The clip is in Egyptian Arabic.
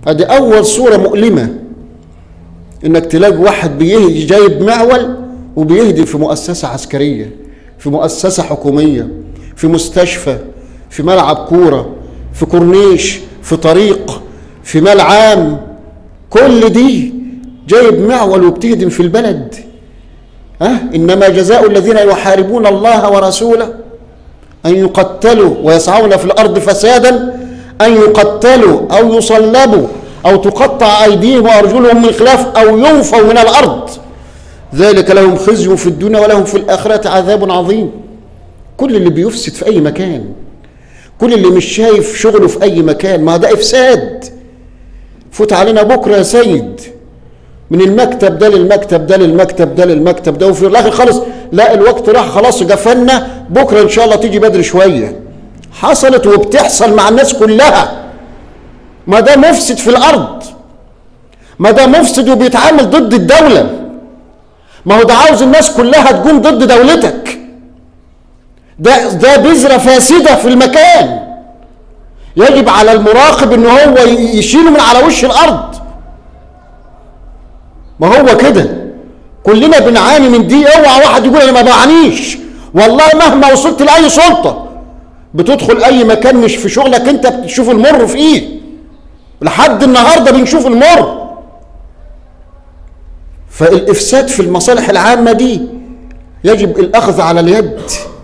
ادي اول صوره مؤلمه انك تلاقي واحد بيهدي جايب معول وبيهدم في مؤسسه عسكريه في مؤسسه حكوميه في مستشفى في ملعب كوره في كورنيش في طريق في مال عام كل دي جايب معول وبتهدم في البلد ها انما جزاء الذين يحاربون الله ورسوله ان يقتلوا ويسعون في الارض فسادا ان يقتلوا او يصلبوا او تقطع ايديهم وارجلهم من خلاف او ينفوا من الارض ذلك لهم خزي في الدنيا ولهم في الاخره عذاب عظيم كل اللي بيفسد في اي مكان كل اللي مش شايف شغله في اي مكان ما ده افساد فوت علينا بكره يا سيد من المكتب ده للمكتب ده للمكتب ده للمكتب ده وفي الاخر خالص لا الوقت راح خلاص جفنا بكره ان شاء الله تيجي بدري شويه حصلت وبتحصل مع الناس كلها ما ده مفسد في الارض ما ده مفسد وبيتعامل ضد الدوله ما هو ده عاوز الناس كلها تقوم ضد دولتك ده ده بذره فاسده في المكان يجب على المراقب ان هو يشيله من على وش الارض ما هو كده كلنا بنعاني من دي اوعى واحد يقول انا ما بعانيش والله مهما وصلت لاي سلطه بتدخل اي مكان مش في شغلك انت بتشوف المر فيه لحد النهارده بنشوف المر فالافساد في المصالح العامه دي يجب الاخذ على اليد